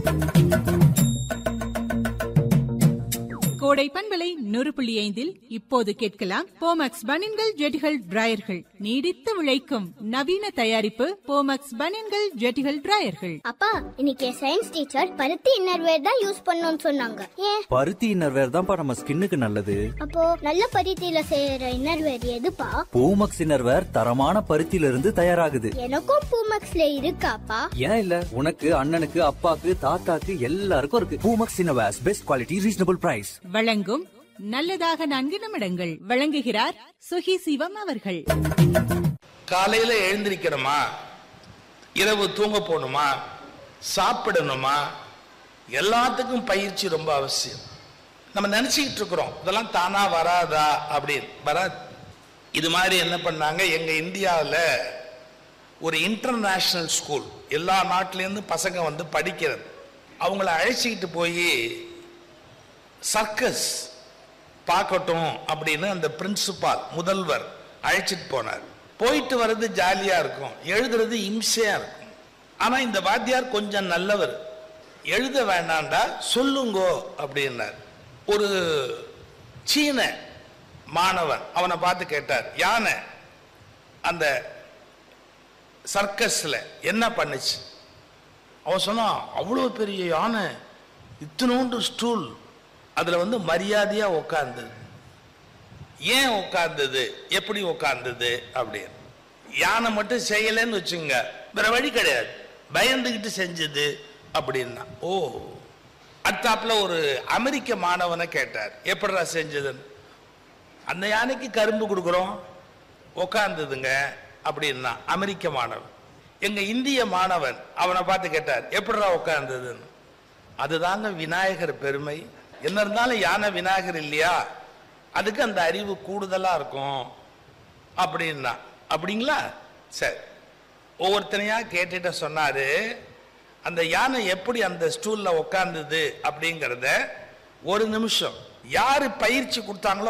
கோடை பண்பலை நூறு புள்ளி ஐந்தில் இப்போது கேட்கலாம் போமக்ஸ் பனின்கள் ஜெட்டிகள் டிராயர்கள் நீடித்து உழைக்கும் நவீன தயாரிப்பு போமக்ஸ் பனின்கள் ஜெட்டிகள் டிராயர்கள் அப்பா இன்னைக்கு என் சயின்ஸ் டீச்சர் பருத்தி இன்னர்வேர் தான் யூஸ் பண்ணணும்னு சொன்னாங்க ஏன் பருத்தி இன்னர்வேர் தான்ப்பா நம்ம ஸ்கின்னுக்கு நல்லது அப்போ நல்ல பருத்தியில செய்யற இன்னர்வேர் எதுப்பா பூமக்ஸ் இன்னர்வேர் தரமான பருத்தியில இருந்து தயாராகுது எனக்கும் பூமக்ஸ்ல இருக்காப்பா ஏன் இல்ல உனக்கு அண்ணனுக்கு அப்பாக்கு தாத்தாக்கு எல்லாருக்கும் இருக்கு Poomex innerwears best quality reasonable price வழங்கும் நல்லதாக நான்கு நிமிடங்கள் வழங்குகிறார் சுகி சிவம் அவர்கள் காலையில எழுந்திருக்கிறோமா இரவு தூங்க போகணுமா சாப்பிடணுமா எல்லாத்துக்கும் பயிற்சி ரொம்ப அவசியம் நம்ம நினைச்சுக்கிட்டு இருக்கிறோம் இதெல்லாம் தானா வராதா அப்படின்னு வராது இது மாதிரி என்ன பண்ணாங்க எங்க இந்தியாவில் ஒரு இன்டர்நேஷ்னல் ஸ்கூல் எல்லா நாட்டிலேருந்து பசங்க வந்து படிக்கிறது அவங்கள அழைச்சிக்கிட்டு போய் சர்க்கஸ் பார்க்கட்டும் அப்படின்னு அந்த பிரின்சிபால் முதல்வர் அழைச்சிட்டு போனார் போயிட்டு வர்றது ஜாலியா இருக்கும் எழுதுறது இம்சையா இருக்கும் ஆனா இந்த வாத்தியார் கொஞ்சம் நல்லவர் எழுத வேண்டாம்டா சொல்லுங்கோ அப்படின்னார் ஒரு சீன மாணவன் அவனை பார்த்து கேட்டார் யானை அந்த சர்க்கஸ்ல என்ன பண்ணுச்சு அவன் சொன்னான் அவ்வளோ பெரிய யானை இத்தினோண்டு ஸ்டூல் அதில் வந்து மரியாதையா உட்கார்ந்தது ஏன் உட்கார்ந்தது எப்படி உட்கார்ந்தது அப்படின்னு யானை மட்டும் செய்யலைன்னு வச்சுங்க வேற வழி கிடையாது பயந்துக்கிட்டு செஞ்சது அப்படின்னா ஓ அடுத்தாப்புல ஒரு அமெரிக்க மாணவனை கேட்டார் எப்படிடா செஞ்சதுன்னு அந்த யானைக்கு கரும்பு கொடுக்குறோம் உட்கார்ந்ததுங்க அப்படின்னா அமெரிக்க மாணவன் எங்க இந்திய மாணவன் அவனை பார்த்து கேட்டார் எப்படிடா உட்கார்ந்ததுன்னு அதுதாங்க விநாயகர் பெருமை என்ன இருந்தாலும் யானை விநாயகர் இல்லையா அதுக்கு அந்த அறிவு கூடுதலா இருக்கும் அப்படின்னா அப்படிங்களா சரி ஒவ்வொருத்தனையா கேட்டுட்டு சொன்னாரு அந்த யானை எப்படி அந்த ஸ்டூல்ல உட்கார்ந்தது அப்படிங்கிறத ஒரு நிமிஷம் யாரு பயிற்சி கொடுத்தாங்களோ